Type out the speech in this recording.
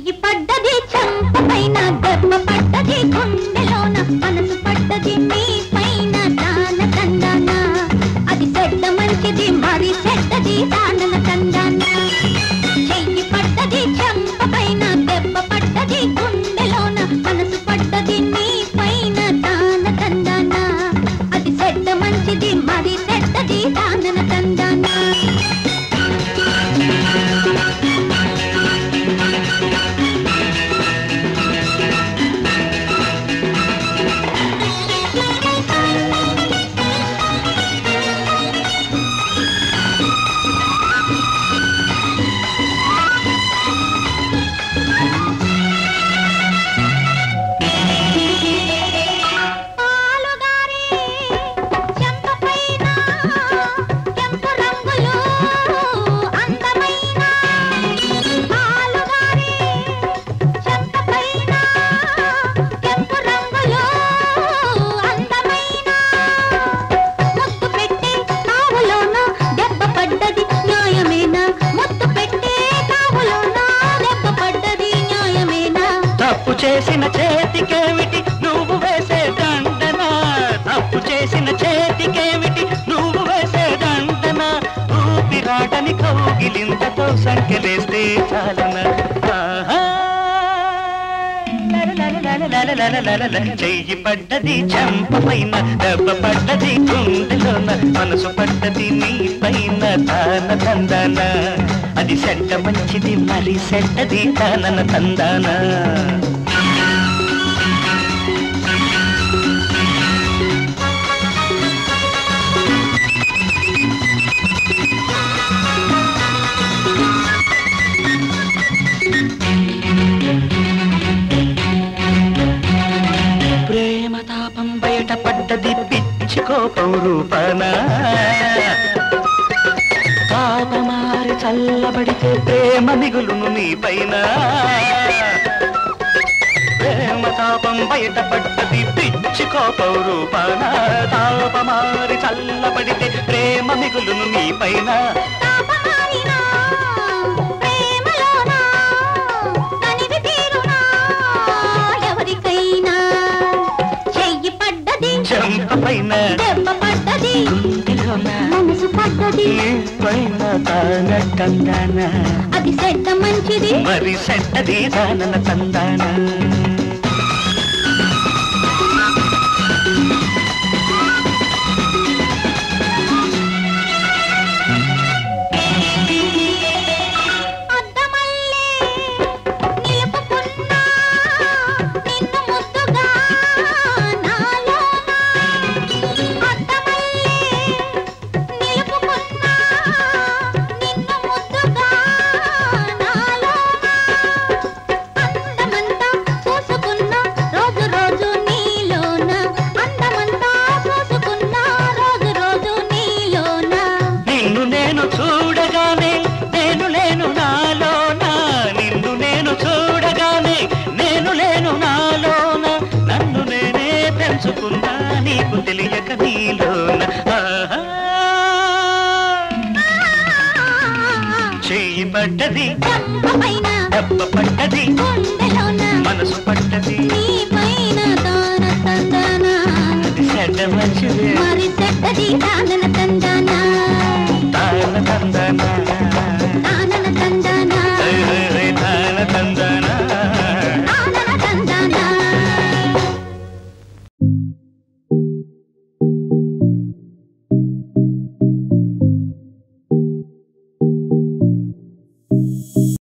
చెయ్యి పడ్డది చెంప పైన దెబ్బ పడ్డది గుండెలోన మనసు పడ్డది నీ పైన దాన తందాన అది చెడ్డ మంచిది మరి చెడ్డది దానన తందాన చెయ్యి పడ్డది చెంప పైన దెబ్బ పడ్డది గుండెలోన మనసు పడ్డది నీ పైన దాన తందాన అది చెడ్డ మంచిది మరి చెడ్డది దానన తందాన పాలుగారే చెంపపైన కెంపు రంగులు అందమైన పాలుగారే చెంపపైన కెంపు రంగులు అందమైన ముద్దు పెట్టే కావులోన దెబ్బ పడ్డది న్యాయమేనా ముద్దు పెట్టే కావులోన దెబ్బ పడ్డది న్యాయమేనా తప్పు చేసిన చేతికేమిటి నువ్వు వేసే దండన తప్పు చేసిన చేతికేమిటి నువ్వు వేసే దండన ఊపిరాడని కౌగిలింతతో సంఖ్యలేస్తే చాలన ఆహా. లలలలలలలలలల. చెయ్యి పడ్డది చెంప పైన దెబ్బ పడ్డది గుండెలోన మనసు పడ్డది నీ పైన తాన తందాన అది సెడ్డ మంచిది మరి సెడ్డది తానన తందాన ప్రేమ తాపం బయట పడ్డది పిచ్చి కోపం రూపన తాపమారి చల్లబడితే ప్రేమ మిగులును నీ పైన ప్రేమ తాపం బయట పడ్డది పిచ్చి కోపం రూపన తాపమారి చల్లబడితే ప్రేమ మిగులును నీ పైన తాపమారినా ప్రేమలోనా కనివి తీరునా ఎవరికైనా చెయ్యి పడ్డది చెంప పైన దెబ్బ పడ్డది గుండెలోన మనసు పడ్డది నీ పైన తాన తందాన అది చెడ్డ మంచిది మరి సెట్టది దానన తందాన అద్దమల్లే నిలుపుకున్నా నిన్ను ముద్దుగా నాలోన అద్దమల్లే నిలుపుకున్నా నిన్ను ముద్దుగా నాలోన అందమంతా చూసుకున్నా రోజు రోజు నీలోన అందమంతా చూసుకున్నా రోజు రోజు నీలోన నిన్ను నేను చూడగానే నేను లేను నాలోన నిన్ను నేను చూడగానే నేను లేను నాలోన నన్ను నేనే పెంచుకున్నా నీకు తెలియక నీలోన ఆహా. చెయ్యి పడ్డది పైన దెబ్బ పడ్డది గుండెలోన మనసు పడ్డది నీ పైన తాన తందన అది చెడ్డ మంచిదే మరి చెడ్డది దానన తందన